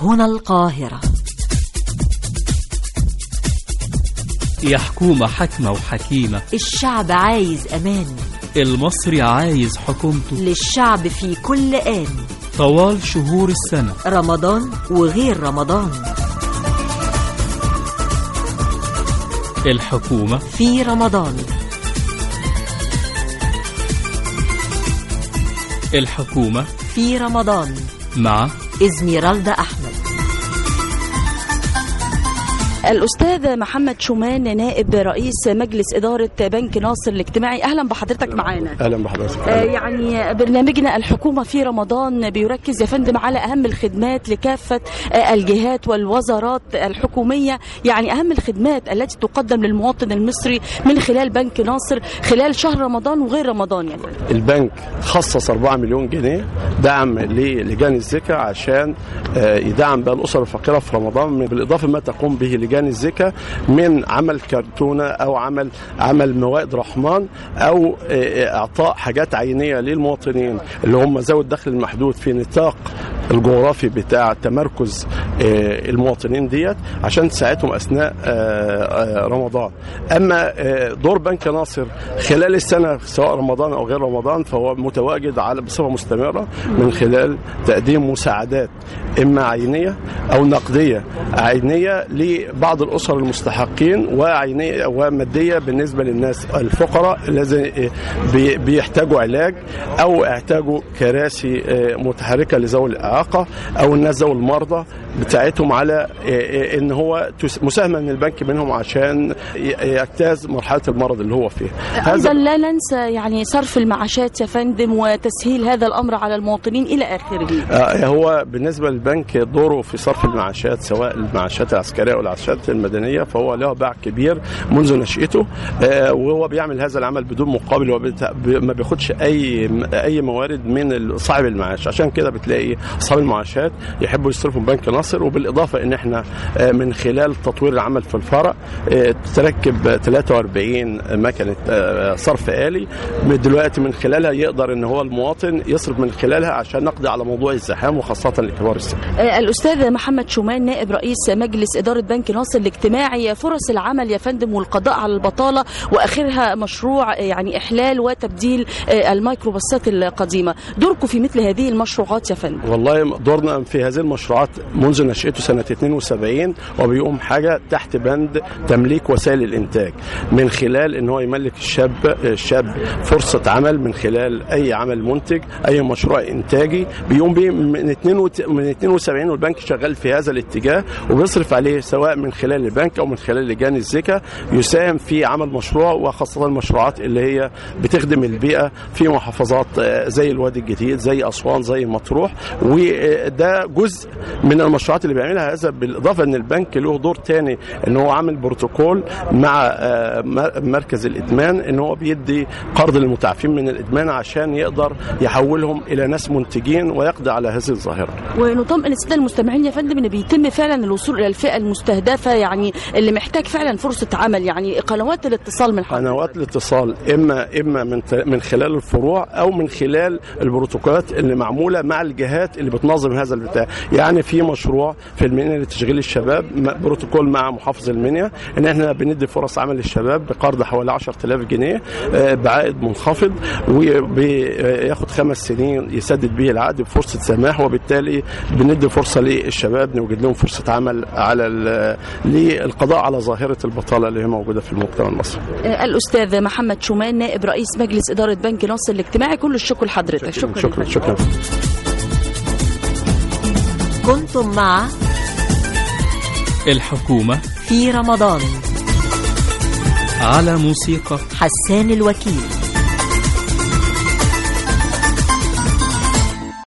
هنا القاهرة يا حكومة حكمة وحكيمة الشعب عايز أمان المصري عايز حكومته للشعب في كل آن طوال شهور السنة رمضان وغير رمضان الحكومة في رمضان الحكومة في رمضان مع إزميرالدا أحمد الأستاذ محمد شومان نائب رئيس مجلس إدارة بنك ناصر الاجتماعي أهلا بحضرتك معانا اهلا بحضرتك آه، يعني برنامجنا الحكومة في رمضان بيركز يا فندم على أهم الخدمات لكافة آه، الجهات والوزارات الحكومية يعني أهم الخدمات التي تقدم للمواطن المصري من خلال بنك ناصر خلال شهر رمضان وغير رمضان يعني البنك خصص 4 مليون جنيه دعم للجان الزكاة عشان آه، يدعم بقى الاسر الفقيره في رمضان بالاضافه ما تقوم به لجان الزكاة من عمل كرتونه او عمل عمل موائد رحمن او آه، اعطاء حاجات عينيه للمواطنين اللي هم ذوي الدخل المحدود في نطاق الجغرافي بتاع تمركز آه، المواطنين ديت عشان تساعدهم اثناء آه، آه، رمضان اما آه، دور بنك ناصر خلال السنه سواء رمضان او غير رمضان فهو متواجد على بصفه مستمره من خلال تقديم مساعدات اما عينيه او نقديه عينيه لبعض الاسر المستحقين وعينيه وماديه بالنسبه للناس الفقراء الذين بي- بيحتاجوا علاج او احتاجوا كراسي آه، متحركه لذوي الاعاقه او الناس ذوي المرضى بتاعتهم على آه، آه، ان هو تس- مساهمه من البنك منهم عشان ي- يجتاز مرحله المرض اللي هو فيه أيضا لا ننسى يعني صرف المعاشات يا فندم وتسهيل هذا الأمر على المواطنين إلى آخره آه، هو بالنسبه للبنك دوره في صرف المعاشات سواء المعاشات العسكريه او العشات المدنيه فهو له باع كبير منذ نشأته آه، وهو بيعمل هذا العمل بدون مقابل وبت- ب- ما بياخدش اي اي موارد من صاحب المعاش عشان كده بتلاقي اصحاب المعاشات يحبوا يصرفوا من بنك ناصر وبالاضافه ان احنا آه، من خلال تطوير العمل في الفرع آه، تركب 43 مكنه آه، صرف آلي دلوقتي من خلالها يقدر ان هو المواطن يصرف من خلالها عشان نقضي على موضوع الزحام وخاصه لكبار السن آه، الأستاذ محمد شومان نائب رئيس مجلس إدارة بنك ناصر الاجتماعي فرص العمل يا فندم والقضاء على البطالة وآخرها مشروع آه، يعني إحلال وتبديل آه، الميكروباصات القديمة دوركم في مثل هذه المشروعات يا فندم والله دورنا في هذه المشروعات منذ نشأته سنة 72 وبيقوم حاجة تحت بند تمليك وسائل الإنتاج من خلال إن هو يملك الشاب الشاب فرصة عمل من خلال أي عمل منتج أي مشروع إنتاجي بيقوم به من 72 من 72 والبنك شغال في هذا الاتجاه وبيصرف عليه سواء من خلال البنك أو من خلال لجان الزكاة يساهم في عمل مشروع وخاصة المشروعات اللي هي بتخدم البيئة في محافظات آه، زي الوادي الجديد زي أسوان زي مطروح وده جزء من المشروعات اللي بيعملها هذا بالإضافة أن البنك له دور تاني أن هو عامل بروتوكول مع آه، مر- مركز الإدمان أن هو بيدي قرض للمتعافين من الإدمان عشان يقدر يحولهم إلى ناس منتجين ويقضي على هذه الظاهرة ونطمئن الساده المستمعين يا فندم ان بيتم فعلا الوصول الى الفئه المستهدفه يعني اللي محتاج فعلا فرصه عمل يعني قنوات الاتصال من حضرتك قنوات الاتصال اما اما من ت- من خلال الفروع او من خلال البروتوكولات اللي معموله مع الجهات اللي بتنظم هذا البتاع يعني في مشروع في المنيا لتشغيل الشباب م- بروتوكول مع محافظ المنيا ان احنا بندي فرص عمل للشباب بقرض حوالي 10000 جنيه آه، بعائد منخفض وبياخد خمس سنين يسدد به العقد بفرصه سماح وبالتالي بندي فرصه للشباب نوجد لهم فرصه عمل على ال- للقضاء على ظاهره البطاله اللي هي موجوده في المجتمع المصري آه، الاستاذ محمد شومان نائب رئيس مجلس اداره بنك ناصر الاجتماعي كل الشكر لحضرتك شكرا شكرا شكرا كنتم مع الحكومة في رمضان على موسيقى حسان الوكيل